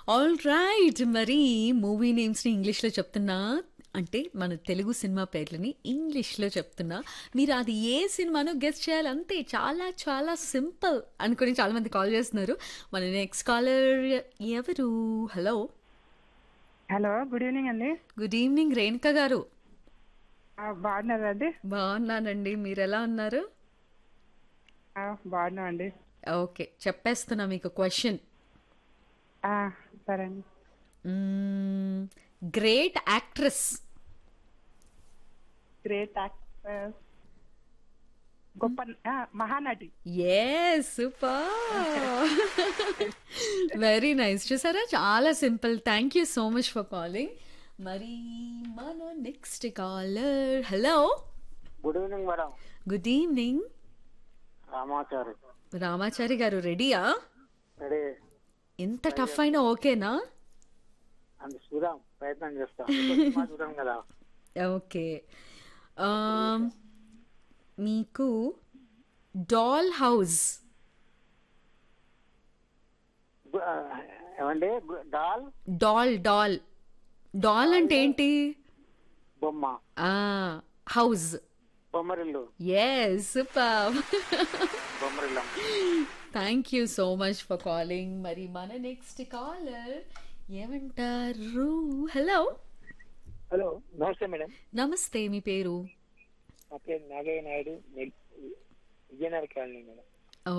all right మరి movie నేమ్స్ని ఇంగ్లీష్లో చెప్తున్నా అంటే మన తెలుగు సినిమా పేర్లని ఇంగ్లీష్లో చెప్తున్నా మీరు అది ఏ సినిమానో గెస్ట్ చేయాలి అంతే చాలా చాలా సింపుల్ అనుకుని చాలామంది కాల్ చేస్తున్నారు మన నెక్స్ట్ కాలర్ ఎవరు హలో హలో గుడ్ ఈవినింగ్ అండి గుడ్ ఈవినింగ్ రేణుక గారు ఆ, బాగున్నారా అండి బాగున్నానండి మీరు ఎలా ఉన్నారు ఆ, బాగున్నాం అండి ఓకే చెప్పేస్తున్నా మీకు క్వశ్చన్ ఆ, సరే అండి గ్రేట్ యాక్ట్రెస్ గ్రేట్ యాక్టర్ గొప్ప ఆ, మహానటి ఏ సూపర్ వెరీ నైస్ చూసారా చాలా simple thank you so much for calling మరి మన next caller hello good evening madam good evening Ramachari Ramachari garu రెడీయా రెడీ ఎంత టఫ్ అయినా ఓకేనా అంత చూద్దాం ప్రయత్నం చేస్తాం సినిమా చూద్దాం కదా ఓకే మీకు డాల్ హౌస్ గు- ఆ, ఏమండి గు- డాల్ డాల్ డాల్ డాల్ అంటే ఏంటి బొమ్మ హౌస్ బొమ్మరిల్లు ఎస్ సూపర్ బొమ్మరిల్లం thank you so much for calling మరి మన నెక్స్ట్ కాలర్ ఏమంటారు హలో హలో నమస్తే మేడం నమస్తే మీ పేరు నా పేరు నాగయ్య నాయుడు నెల్- విజయనగర్ కాలనీ మేడం